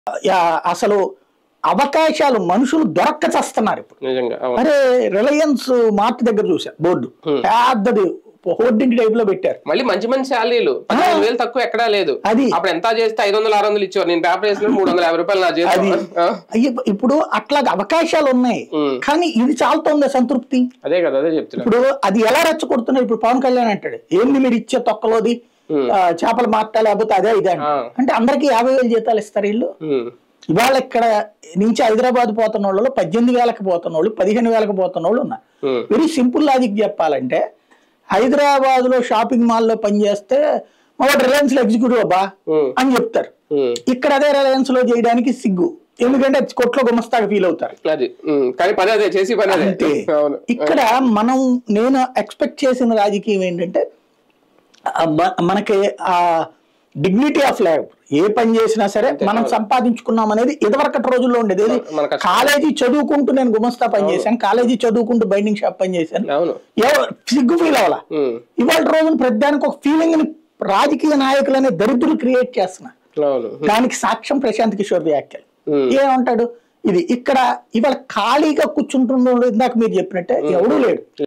Yeah- అసలు అవకాశాలు మనుషులు దొరక్క చేస్తున్నారు ఇప్పుడు నిజంగా అవును అరే రిలయన్స్ మార్ట్ దగ్గర చూసా బోర్డు Hmm. పెద్దది హోర్డింగ్ టైప్ లో పెట్టారు మళ్ళీ మంచి మంచి శాలరీలు పదిహేను వేలు తక్కువ ఎక్కడా లేదు అది. అప్పుడు ఎంత చేస్తే ఐదు వందలు ఆరు వందలు ఇచ్చేవారు నేను పేపర్ వేసిన మూడు వందల యాభై రూపాయలు నా అది జీతం ఆ, ఇప్- ఇప్పుడు అట్లాగ అవకాశాలు ఉన్నాయి Hmm. కానీ ఇది చాలుతోంది సంతృప్తి అదే కదా అదే చెప్తున్నా ఇప్పుడు అది ఎలా రెచ్చగొడుతున్నారు ఇప్పుడు పవన్ కళ్యాణ్ అంటాడు ఏంది మీరు ఇచ్చే తొక్కలోది Hmm. ఆ, చేపలు మార్తా లేకపోతే అదే ఇదే అంటాడు. ఆ. అంటే అందరికి యాభై వేలు జీతాలు ఇస్తారు వీళ్ళు ఉమ్, ఇవాళ ఇక్కడ నుంచి హైదరాబాద్ పోతున్న వాళ్ళు పద్దెనిమిది వేలకు పోతున్న వాళ్ళు పదిహేను వేలకు పోతున్న వాళ్ళు ఉన్నారు ఉమ్, వెరీ సింపుల్ లాజిక్ చెప్పాలంటే హైదరాబాద్ లో షాపింగ్ మాల్ లో పనిచేస్తే మా రిలయన్స్ లో ఎగ్జిక్యూటివ్ అబ్బా ఉమ్, అని చెప్తారు ఉమ్. ఇక్కడ అదే రిలయన్స్ లో చేయడానికి సిగ్గు ఎందుకంటే కొట్లో గుమస్తాగా ఫీల్ అవుతారు అది ఉమ్, కానీ పని అదే చేసి పని అదే అంతే అవును ఇక్కడ మనం నేను ఎక్స్పెక్ట్ చేసిన రాజకీయం ఏంటంటే ఆ మ- మనకి ఆ డిగ్నిటీ ఆఫ్ లైఫ్ ఏ పని చేసినా సరే మనం సంపాదించుకున్నాం అనేది ఇదివరకటి రోజుల్లో ఉండేది ఏది మన కష్టం. కాలేజీ చదువుకుంటూ నేను గుమస్తా పని చేశాను కాలేజీ చదువుకుంటూ బైండింగ్ షాప్ పని చేశాను అవును ఎవరు సిగ్గు ఫీల్ అవ్వాల ఉమ్, ఇవాళ రోజున ప్రతిదానికి ఒక ఫీలింగ్ ని రాజకీయ నాయకులనే దరిద్రులు క్రియేట్ చేస్తున్నారు అవును దానికి సాక్ష్యం ప్రశాంత్ కిషోర్ వ్యాఖ్యలు ఉమ్, ఏమంటాడు ఇది ఇక్కడ ఇవాళ ఖాళీగా కూర్చుంటుండో ఇందాక మీరు చెప్పినట్టే ఎవడూ లేడు